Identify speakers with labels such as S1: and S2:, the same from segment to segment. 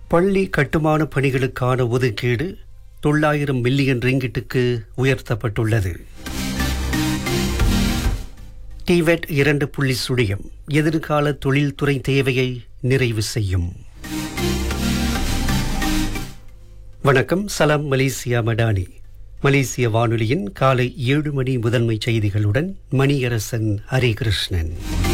S1: பள்ளி கட்டுமான பணிகளுக்கான ஒதுக்கீடு தொள்ளாயிரம் மில்லியன் ரிங்கிட்டுக்கு உயர்த்தப்பட்டுள்ளது டிவெட் இரண்டு புள்ளி சுழியம் எதிர்கால தொழில்துறை தேவையை நிறைவு செய்யும் வணக்கம் சலாம் மலேசியா மடானி மலேசிய வானொலியின் காலை ஏழு மணி முதன்மை செய்திகளுடன் மணியரசன் ஹரிகிருஷ்ணன்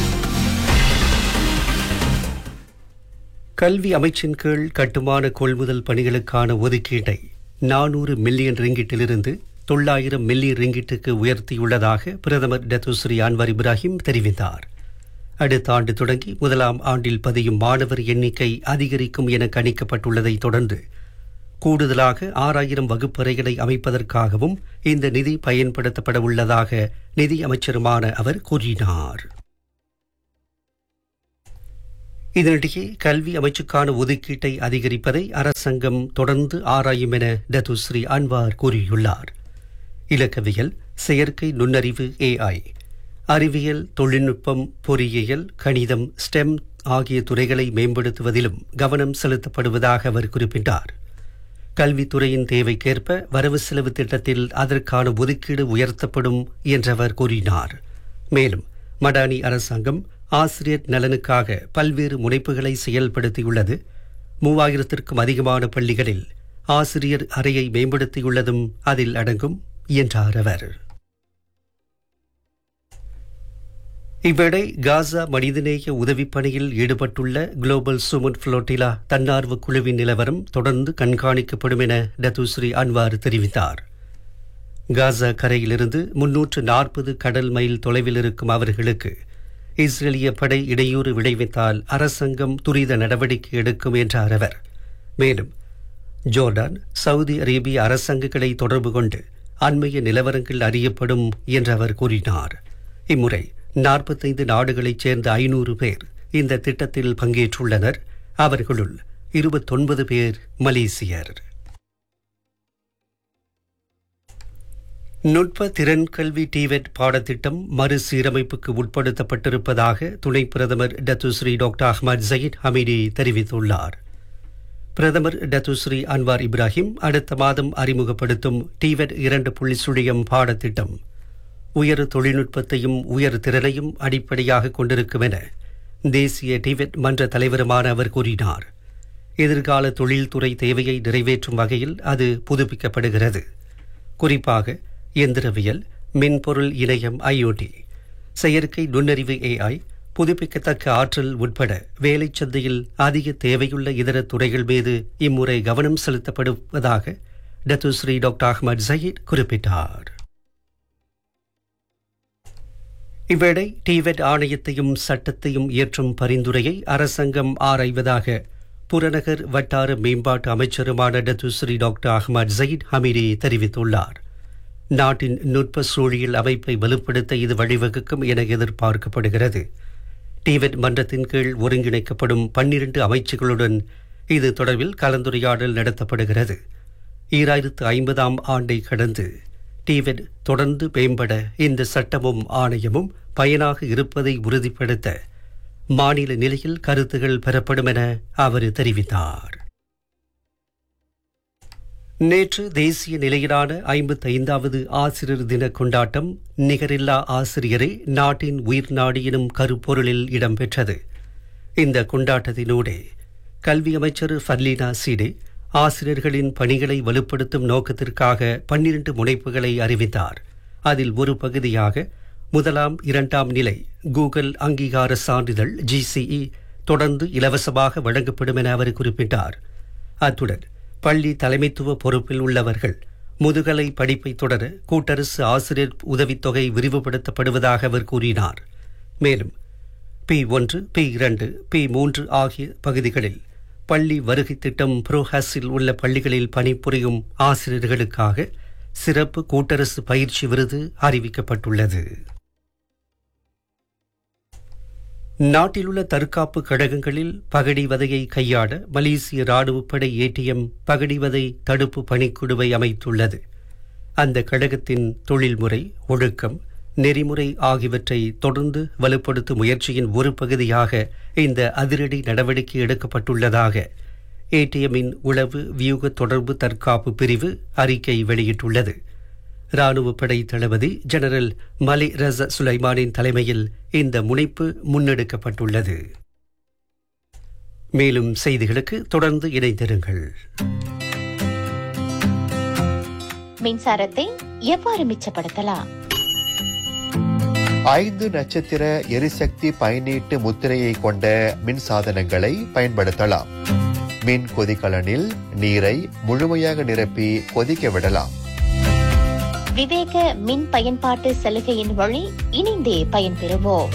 S1: கல்வி அமைச்சின் கீழ் கட்டுமான கொள்முதல் பணிகளுக்கான ஒதுக்கீட்டை நானூறு மில்லியன் ரிங்கிட்டிலிருந்து தொள்ளாயிரம் மில்லியன் ரிங்கிட்டுக்கு உயர்த்தியுள்ளதாக பிரதமர் டத்துஸ்ரீ அன்வர் இப்ராஹிம் தெரிவித்தார் அடுத்த ஆண்டு தொடங்கி முதலாம் ஆண்டில் பதியும் மாணவர் எண்ணிக்கை அதிகரிக்கும் என கணிக்கப்பட்டுள்ளதை தொடர்ந்து கூடுதலாக ஆறாயிரம் வகுப்பறைகளை அமைப்பதற்காகவும் இந்த நிதி பயன்படுத்தப்பட உள்ளதாக நிதி அமைச்சருமான அவர் கூறினார் இதனிடையே கல்வி அமைச்சுக்கான ஒதுக்கீட்டை அதிகரிப்பதை அரசாங்கம் தொடர்ந்து ஆராயும் என டத்துஸ்ரீ அன்வார் கூறியுள்ளார் இலக்கவியல் செயற்கை நுண்ணறிவு ஏஐ அறிவியல் தொழில்நுட்பம் பொறியியல் கணிதம் ஸ்டெம் ஆகிய துறைகளை மேம்படுத்துவதிலும் கவனம் செலுத்தப்படுவதாக அவர் குறிப்பிட்டார் கல்வித்துறையின் தேவைக்கேற்ப வரவு செலவு திட்டத்தில் அதற்கான ஒதுக்கீடு உயர்த்தப்படும் என்றவர் கூறினார் மேலும் மடானி அரசாங்கம் ஆசிரியர் நலனுக்காக பல்வேறு முனைப்புகளை செயல்படுத்தியுள்ளது மூவாயிரத்திற்கும் அதிகமான பள்ளிகளில் ஆசிரியர் அறையை மேம்படுத்தியுள்ளதும் அதில் அடங்கும் என்றார் அவர் இவ்வேளை காசா மனிதநேய உதவிப் பணியில் ஈடுபட்டுள்ள குளோபல் சுமன் புளோட்டிலா தன்னார்வ குழுவின் நிலவரம் தொடர்ந்து கண்காணிக்கப்படும் என டத்துஸ்ரீ அன்வார் தெரிவித்தார் காசா கரையிலிருந்து முன்னூற்று நாற்பது கடல் மைல் தொலைவில் இருக்கும் அவர்களுக்கு இஸ்ரேலிய படை இடையூறு விளைவித்தால் அரசாங்கம் துரித நடவடிக்கை எடுக்கும் என்றார் அவர் மேலும் ஜோர்டான் சவுதி அரேபிய அரசாங்கங்களை தொடர்பு கொண்டு அண்மைய நிலவரங்கள் அறியப்படும் என்று அவர் கூறினார் இம்முறை நாற்பத்தைந்து நாடுகளைச் சேர்ந்த ஐநூறு பேர் இந்த திட்டத்தில் பங்கேற்றுள்ளனர் அவர்களுள் இருபத்தொன்பது பேர் மலேசியர் நுட்ப திறன் கல்வி டிவெட் பாடத்திட்டம் மறுசீரமைப்புக்கு உட்படுத்தப்பட்டிருப்பதாக துணை பிரதமர் Datuk Seri doctor Ahmad Zahid Hamidi தெரிவித்துள்ளார் பிரதமர் டத்துஸ்ரீ அன்வார் இப்ராஹிம் அடுத்த மாதம் அறிமுகப்படுத்தும் டிவெட் இரண்டு புள்ளி சுழியம் பாடத்திட்டம் உயர் தொழில்நுட்பத்தையும் உயர் திறனையும் அடிப்படையாக கொண்டிருக்கும் என தேசிய டிவெட் மன்ற தலைவருமான அவர் கூறினார் எதிர்கால தொழில்துறை தேவையை நிறைவேற்றும் வகையில் அது புதுப்பிக்கப்படுகிறது குறிப்பாக எந்திரவியல் மின்பொருள் இணையம் ஐஓடி செயற்கை நுண்ணறிவு ஏஐ புதுப்பிக்கத்தக்க ஆற்றல் உட்பட வேலை சந்தையில் அதிக தேவையுள்ள இதர துறைகள் மீது இம்முறை கவனம் செலுத்தப்படுவதாக டத்துஸ்ரீ டாக்டர் அஹ்மத் ஜயீத் குறிப்பிட்டார் இவ்வேளை டிவெட் ஆணையத்தையும் சட்டத்தையும் இயற்றும் பரிந்துரையை அரசாங்கம் ஆராய்வதாக புறநகர் வட்டார மேம்பாட்டு அமைச்சருமான Datuk Seri doctor Ahmad Zahid Hamidi தெரிவித்துள்ளார் நாட்டின் நுட்ப சூழியல் அமைப்பை வலுப்படுத்த இது வழிவகுக்கும் என எதிர்பார்க்கப்படுகிறது டிவெட் மன்றத்தின் கீழ் ஒருங்கிணைக்கப்படும் பன்னிரண்டு அமைச்சுகளுடன் இது தொடர்பில் கலந்துரையாடல் நடத்தப்படுகிறது ஈராயிரத்து ஐம்பதாம் ஆண்டை கடந்து டிவெட் தொடர்ந்து மேம்பட இந்த சட்டமும் ஆணையமும் பயனாக இருப்பதை உறுதிப்படுத்த மாநில நிலையில் கருத்துகள் பெறப்படும் என அவர் தெரிவித்தார் நேற்று தேசிய நிலையிலான ஐம்பத்தைந்தாவது ஆசிரியர் தின கொண்டாட்டம் நிகரில்லா ஆசிரியரே நாட்டின் உயிர் நாடி எனும் கருப்பொருளில் இடம்பெற்றது இந்த கொண்டாட்டத்தினூடே கல்வி அமைச்சர் ஃபர்லீனா சீடே ஆசிரியர்களின் பணிகளை வலுப்படுத்தும் நோக்கத்திற்காக பன்னிரண்டு முனைப்புகளை அறிவித்தார் அதில் ஒரு பகுதியாக முதலாம் இரண்டாம் நிலை கூகுள் அங்கீகார சான்றிதழ் ஜிசிஇ தொடர்ந்து இலவசமாக வழங்கப்படும் என அவர் குறிப்பிட்டார் அத்துடன் பள்ளி தலைமைத்துவ பொறுப்பில் உள்ளவர்கள் முதுகலை படிப்பை தொடர கூட்டரசு ஆசிரியர் உதவித்தொகை விரிவுபடுத்தப்படுவதாக அவர் கூறினார் மேலும் பி ஒன்று பி இரண்டு பி மூன்று ஆகிய பகுதிகளில் பள்ளி வருகை திட்டம் புரோஹாஸில் உள்ள பள்ளிகளில் பணிபுரியும் ஆசிரியர்களுக்காக சிறப்பு கூட்டரசு பயிற்சி விருது அறிவிக்கப்பட்டுள்ளது நாட்டிலுள்ள தற்காப்பு கழகங்களில் பகடிவதையை கையாட மலேசிய ராணுவப்படை ஏடிஎம் பகடிவதை தடுப்பு பணிக்குழுவை அமைத்துள்ளது அந்த கழகத்தின் தொழில்முறை ஒழுக்கம் நெறிமுறை ஆகியவற்றை தொடர்ந்து வலுப்படுத்தும் முயற்சியின் ஒரு பகுதியாக இந்த அதிரடி நடவடிக்கை எடுக்கப்பட்டுள்ளதாக ஏடிஎம்மின் உளவு வியூக தொடர்பு தற்காப்பு பிரிவு அறிக்கை வெளியிட்டுள்ளது ராணுவ படை தளபதி ஜெனரல் மலி ரச சுலைமானின் தலைமையில் இந்த முனைப்பு முன்னெடுக்கப்பட்டுள்ளது மேலும் செய்திகளுக்கு தொடர்ந்து இணைந்திருங்கள்
S2: மின்சாரத்தை எவ்வாறு மிச்சப்படுத்தலாம்
S3: ஐந்து நட்சத்திர எரிசக்தி பயனீட்டு முத்திரையை கொண்ட மின் சாதனங்களை பயன்படுத்தலாம் மின் கொதிகலனில் நீரை முழுமையாக நிரப்பி கொதிக்க விடலாம்
S2: விவேக மின் பயன்பாட்டு சலுகையின் வழி இணைந்தே பயன்பெறுவோம்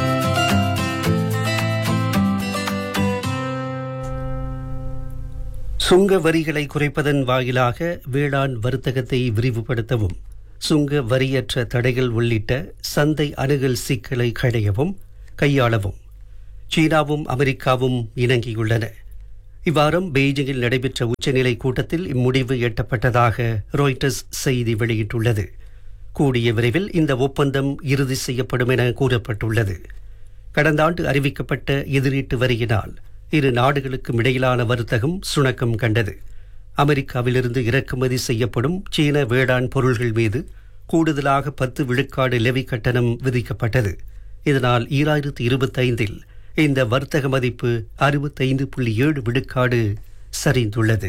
S1: சுங்க வரிகளை குறைப்பதன் வாயிலாக வேளாண் வர்த்தகத்தை விரிவுபடுத்தவும் சுங்க வரியற்ற தடைகள் உள்ளிட்ட சந்தை அணுகல் சிக்கலை களையவும் கையாளவும் சீனாவும் அமெரிக்காவும் இணங்கியுள்ளன இவ்வாரம் பெய்ஜிங்கில் நடைபெற்ற உச்சநிலை கூட்டத்தில் இம்முடிவு எட்டப்பட்டதாக ராய்டர்ஸ் செய்தி வெளியிட்டுள்ளது கூடிய விரைவில் இந்த ஒப்பந்தம் இறுதி செய்யப்படும் என கூறப்பட்டுள்ளது கடந்த ஆண்டு அறிவிக்கப்பட்ட எதிரீட்டு வரியினால் இரு நாடுகளுக்கும் இடையிலான வர்த்தகம் சுணக்கம் கண்டது அமெரிக்காவிலிருந்து இறக்குமதி செய்யப்படும் சீன வேளாண் பொருள்கள் மீது கூடுதலாக பத்து விழுக்காடு லெவி கட்டணம் விதிக்கப்பட்டது இதனால் ஈராயிரத்து இருபத்தைந்தில் இந்த வர்த்தக மதிப்பு அறுபத்தைந்து புள்ளி ஏழு விழுக்காடு சரிந்துள்ளது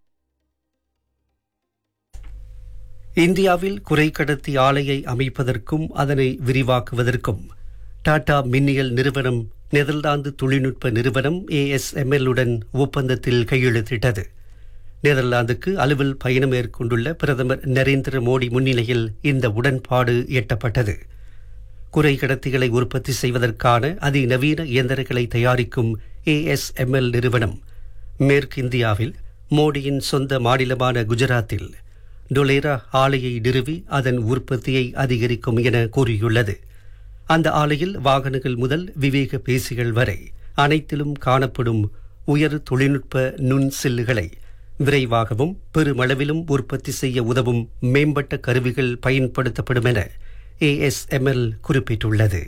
S1: இந்தியாவில் குறைக்கடத்தி ஆலையை அமைப்பதற்கும் அதனை விரிவாக்குவதற்கும் டாடா மின்னியல் நிறுவனம் நெதர்லாந்து தொழில்நுட்ப நிறுவனம் ஏஎஸ்எம்எல் உடன் ஒப்பந்தத்தில் கையெழுத்திட்டது நெதர்லாந்துக்கு அலுவல் பயணம் மேற்கொண்டுள்ள பிரதமர் நரேந்திர மோடி முன்னிலையில் இந்த உடன்பாடு எட்டப்பட்டது குறை கடத்திகளை உற்பத்தி செய்வதற்கான அதிநவீன இயந்திரங்களை தயாரிக்கும் ஏஎஸ்எம்எல் நிறுவனம் மேற்கிந்தியாவில் மோடியின் சொந்த மாநிலமான குஜராத்தில் டொலேரா ஆலையை நிறுவி அதன் உற்பத்தியை அதிகரிக்கும் என கூறியுள்ளது அந்த ஆலையில் வாகனங்கள் முதல் விவேக பேசிகள் வரை அனைத்திலும் காணப்படும் உயர் தொழில்நுட்ப நுண் சில்லுகளை விரைவாகவும் பெருமளவிலும் உற்பத்தி செய்ய உதவும் மேம்பட்ட கருவிகள் பயன்படுத்தப்படும் என ஏஎஸ்எம்எல் குறிப்பிட்டுள்ளது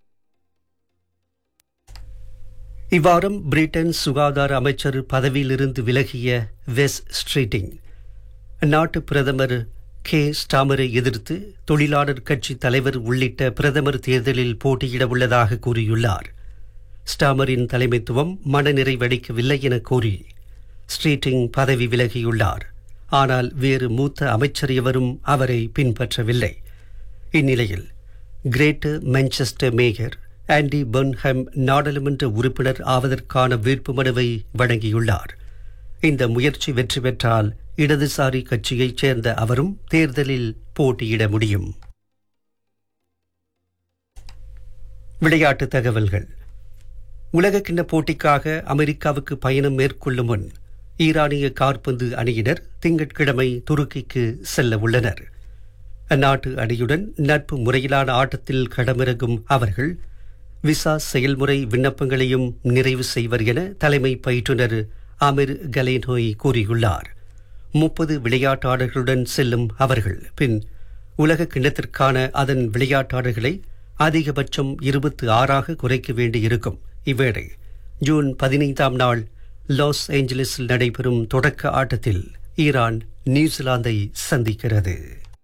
S1: இவ்வாரம் பிரிட்டன் சுகாதார அமைச்சர் பதவியிலிருந்து விலகிய வெஸ் ஸ்ட்ரீட்டிங் நாட்டு பிரதமர் கே ஸ்டாமரை எதிர்த்து தொழிலாளர் கட்சி தலைவர் உள்ளிட்ட பிரதமர் தேர்தலில் போட்டியிட உள்ளதாக கூறியுள்ளார் ஸ்டாமரின் தலைமைத்துவம் மனநிறைவடைக்கவில்லை என கூறி ஸ்ட்ரீட்டிங் பதவி விலகியுள்ளார் ஆனால் வேறு மூத்த அமைச்சர் எவரும் அவரை பின்பற்றவில்லை இந்நிலையில் Greater Manchester mayor Andy Burnham நாடாளுமன்ற உறுப்பினர் ஆவதற்கான வேட்புமனுவை வழங்கியுள்ளார் இந்த முயற்சி வெற்றி பெற்றால் இடதுசாரி கட்சியைச் சேர்ந்த அவரும் தேர்தலில் போட்டியிட முடியும் விளையாட்டு தகவல்கள் உலகக்கிண்ண போட்டிக்காக அமெரிக்காவுக்கு பயணம் மேற்கொள்ளும் முன் ஈரானிய காற்பந்து அணியினர் திங்கட்கிழமை துருக்கிக்கு செல்ல உள்ளனர் அந்நாட்டு அணியுடன் நட்பு முறையிலான ஆட்டத்தில் களமிறங்கும் அவர்கள் விசா செயல்முறை விண்ணப்பங்களையும் நிறைவு செய்வர் என தலைமை பயிற்றுனர் அமிர் கலேனோய் கூறியுள்ளார் முப்பது விளையாட்டாளர்களுடன் செல்லும் அவர்கள் பின் உலக கிண்ணத்திற்கான அதன் விளையாட்டாளர்களை அதிகபட்சம் இருபத்தி ஆறாக குறைக்க வேண்டியிருக்கும் இவ்வேளை ஜூன் பதினைந்தாம் நாள் லாஸ் ஏஞ்சலிஸில் நடைபெறும் தொடக்க ஆட்டத்தில் ஈரான் நியூசிலாந்தை சந்திக்கிறது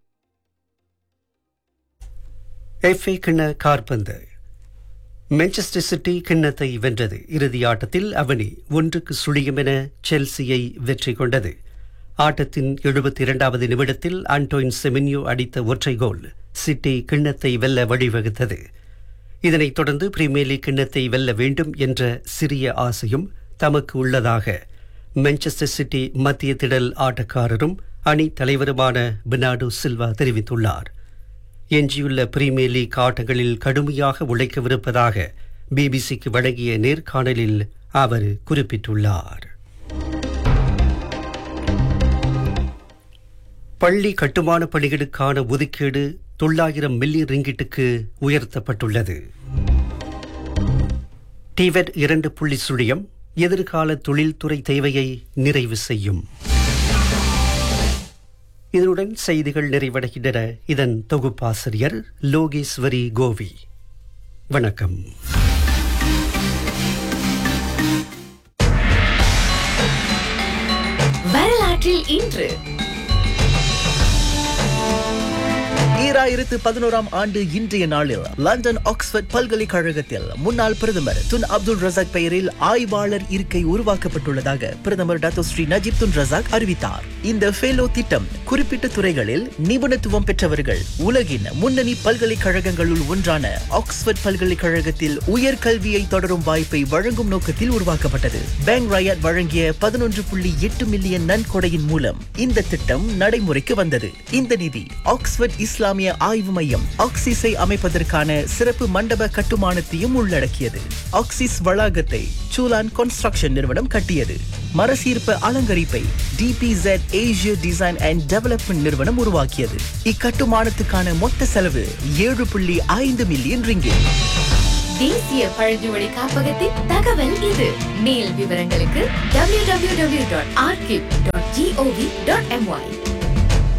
S1: எஃப்ஏ கிண்ண கார்பந்து மான்செஸ்டர் சிட்டி கிண்ணத்தை வென்றது இறுதி ஆட்டத்தில் அவனி ஒன்றுக்கு சுழியும் என செல்சியை வெற்றி கொண்டது ஆட்டத்தின் எழுபத்தி இரண்டாவது நிமிடத்தில் ஆண்டோயின் செமின்யோ அடித்த ஒற்றை கோல் சிட்டி கிண்ணத்தை வெல்ல வழிவகுத்தது இதனைத் தொடர்ந்து பிரீமியர் லீக் கிண்ணத்தை வெல்ல வேண்டும் என்ற சிறிய ஆசையும் தமக்கு உள்ளதாக மான்செஸ்டர் சிட்டி மத்திய திடல் ஆட்டக்காரரும் அணி தலைவருமான பெர்னாடோ சில்வா தெரிவித்துள்ளார் எஞ்சியுள்ள பிரீமியர் லீக் ஆட்டங்களில் கடுமையாக உழைக்கவிருப்பதாக பிபிசிக்கு வழங்கிய நேர்காணலில் அவர் குறிப்பிட்டுள்ளார் பள்ளி கட்டுமான பணிகளுக்கான ஒதுக்கீடு தொள்ளாயிரம் மில்லியன் ரிங்கிட்டுக்கு உயர்த்தப்பட்டுள்ளது டிவெட் இரண்டு புள்ளி சுழியம் எதிர்கால தொழில்துறை தேவையை நிறைவு செய்யும் இதனுடன் செய்திகள் நிறைவடைகின்றன இதன் தொகுப்பாசிரியர் லோகேஸ்வரி கோவி வணக்கம்
S4: வரலாற்றில் இன்று
S5: ஈராயிரத்து பதினோராம் ஆண்டு இன்றைய நாளில் லண்டன் ஆக்ஸ்போர்ட் பல்கலைக்கழகத்தில் முன்னாள் பிரதமர் துன் அப்துல் ரசாக் பெயரில் ஆய்வாளர் இருக்கை உருவாக்கப்பட்டுள்ளதாக பிரதமர் doctor Sri Najib Tun Razak அறிவித்தார் இந்த ஃபெலோ திட்டம் குறிப்பிட்ட துறைகளில் நிபுணத்துவம் பெற்றவர்கள் உலகின் முன்னணி பல்கலைக்கழகங்களுள் ஒன்றான ஆக்ஸ்போர்ட் பல்கலைக்கழகத்தில் உயர்கல்வியை தொடரும் வாய்ப்பை வழங்கும் நோக்கத்தில் உருவாக்கப்பட்டது பேங்க் ராயட் வழங்கிய பதினொன்று புள்ளி எட்டு மில்லியன் நன்கொடையின் மூலம் இந்த திட்டம் நடைமுறைக்கு வந்தது இந்த நிதி ஆக்ஸ்போர்ட் இஸ்லாமிய ஆய்வு மையம் ஆக்சிஸை அமைப்பதற்கான சிறப்பு மண்டப கட்டுமானத்தையும் உள்ளடக்கியது ஆக்சிஸ் வளாகத்தை சூலான் கன்ஸ்ட்ரக்ஷன் நிறுவனம் கட்டியது மரசீர்ப்ப அலங்கரிப்பை டிபிசெட் ஏசியா டிசைன் அண்ட் டெவலப்மெண்ட் நிறுவனம் உருவாக்கியது இக்கட்டுமானத்துக்கான மொத்த செலவு ஏழு புள்ளி ஐந்து மில்லியன் ரிங்கிட்
S4: தேசிய பழங்குடி காப்பகத்தின் தகவல் இது மேல் விவரங்களுக்கு www.archive.gov.my